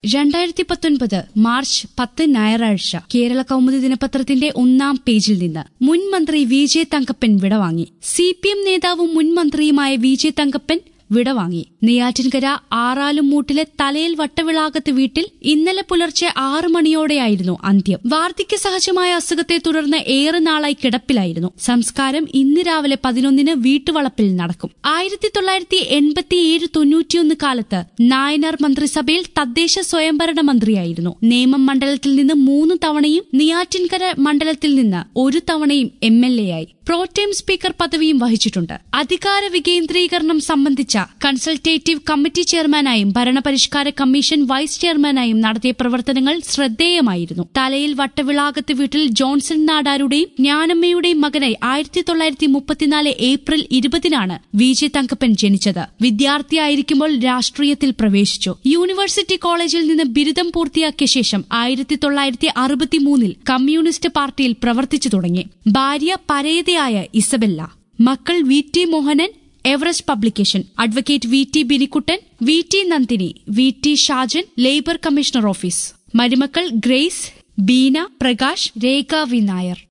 രണ്ടായിരത്തി പത്തൊൻപത് മാർച്ച് പത്ത് ഞായറാഴ്ച കേരള കൗമുദി ദിനപത്രത്തിന്റെ ഒന്നാം പേജിൽ നിന്ന് മുൻ മന്ത്രി വി ജെ തങ്കപ്പൻ വിടവാങ്ങി സി പി എം നേതാവും മുൻ മന്ത്രിയുമായ വി ജെ തങ്കപ്പൻ വിടവാങ്ങി നെയ്യാറ്റിൻകര ആറാലുംമൂട്ടിലെ തലയിൽ വട്ടവിളാകത്ത് വീട്ടിൽ ഇന്നലെ പുലർച്ചെ ആറ് മണിയോടെയായിരുന്നു അന്ത്യം വാർദ്ധക്യ സഹജമായ അസുഖത്തെ തുടർന്ന് ഏറെ നാളായി കിടപ്പിലായിരുന്നു സംസ്കാരം ഇന്ന് രാവിലെ പതിനൊന്നിന് വീട്ടുവളപ്പിൽ നടക്കും ആയിരത്തി തൊള്ളായിരത്തി എൺപത്തിയേഴ് തൊണ്ണൂറ്റിയൊന്ന് കാലത്ത് നായനാർ മന്ത്രിസഭയിൽ തദ്ദേശ സ്വയംഭരണ മന്ത്രിയായിരുന്നു നേമം മണ്ഡലത്തിൽ നിന്ന് മൂന്ന് തവണയും നെയ്യാറ്റിൻകര മണ്ഡലത്തിൽ നിന്ന് ഒരു തവണയും എം എൽ എ ആയി പ്രോടേം സ്പീക്കർ പദവിയും വഹിച്ചിട്ടുണ്ട് അധികാര വികേന്ദ്രീകരണം സംബന്ധിച്ച കൺസൾട്ടേറ്റീവ് കമ്മിറ്റി ചെയർമാനായും ഭരണപരിഷ്കാര കമ്മീഷൻ വൈസ് ചെയർമാനായും നടത്തിയ പ്രവർത്തനങ്ങൾ ശ്രദ്ധേയമായിരുന്നു തലയിൽ വട്ടവിളാകത്ത് വീട്ടിൽ ജോൺസൺ നാടാരുടെയും ജ്ഞാനമ്മയുടെയും മകനായി ആയിരത്തി തൊള്ളായിരത്തി മുപ്പത്തിനാല് ഏപ്രിൽ ഇരുപതിനാണ് വി ജെ തങ്കപ്പൻ ജനിച്ചത് വിദ്യാർത്ഥിയായിരിക്കുമ്പോൾ രാഷ്ട്രീയത്തിൽ പ്രവേശിച്ചു യൂണിവേഴ്സിറ്റി കോളേജിൽ നിന്ന് ബിരുദം പൂർത്തിയാക്കിയ ശേഷം ആയിരത്തി തൊള്ളായിരത്തി അറുപത്തിമൂന്നിൽ കമ്മ്യൂണിസ്റ്റ് പാർട്ടിയിൽ പ്രവർത്തിച്ചു തുടങ്ങി ഭാര്യ പരേതയായ ഇസബെല്ല മക്കൾ V T Mohanan Everest publication advocate V T Binikkuttan V T Nandini V T Shajan labour commissioner office മരുമക്കൾ ഗ്രേസ് ബീന പ്രകാശ് രേഖ വി നായർ